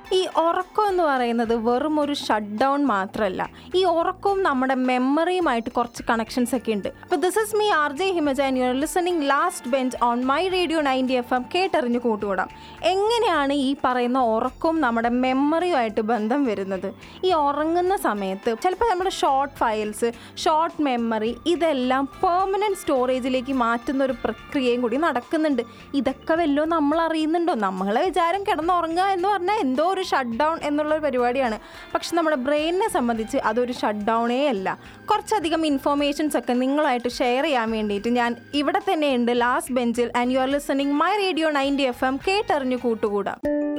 ഈ ഉറക്കം എന്ന് പറയുന്നത് വെറും ഒരു ഷട്ട് ഡൗൺ മാത്രമല്ല ഈ ഉറക്കവും നമ്മുടെ മെമ്മറിയുമായിട്ട് കുറച്ച് കണക്ഷൻസ് ഒക്കെ ഉണ്ട് അപ്പോൾ this is me R J Himaja and you are listening last bench on my radio ninety F M കേട്ടറിഞ്ഞ് കൂട്ടുകൂടാം എങ്ങനെയാണ് ഈ പറയുന്ന ഉറക്കവും നമ്മുടെ മെമ്മറിയുമായിട്ട് ബന്ധം വരുന്നത് ഈ ഉറങ്ങുന്ന സമയത്ത് ചിലപ്പോൾ നമ്മുടെ ഷോർട്ട് ഫയൽസ് ഷോർട്ട് മെമ്മറി ഇതെല്ലാം പെർമനൻറ്റ് സ്റ്റോറേജിലേക്ക് മാറ്റുന്ന ഒരു പ്രക്രിയയും കൂടി നടക്കുന്നുണ്ട് ഇതൊക്കെ വല്ലോ നമ്മൾ അറിയുന്നുണ്ടോ നമ്മളെ വിചാരം കിടന്നുറങ്ങുക എന്ന് പറഞ്ഞാൽ എന്തോ ഒരു ഷട്ട് ഡൗൺ എന്നുള്ള ഒരു പരിപാടിയാണ് പക്ഷെ നമ്മുടെ ബ്രെയിനിനെ സംബന്ധിച്ച് അതൊരു ഷട്ട് ഡൗണേ അല്ല കുറച്ചധികം ഇൻഫോർമേഷൻസ് ഒക്കെ നിങ്ങളായിട്ട് ഷെയർ ചെയ്യാൻ വേണ്ടിയിട്ട് ഞാൻ ഇവിടെ തന്നെയുണ്ട് ലാസ്റ്റ് ബെഞ്ചിൽ and you are listening my radio ninety F M കേട്ടറിഞ്ഞു കൂട്ടുകൂടാം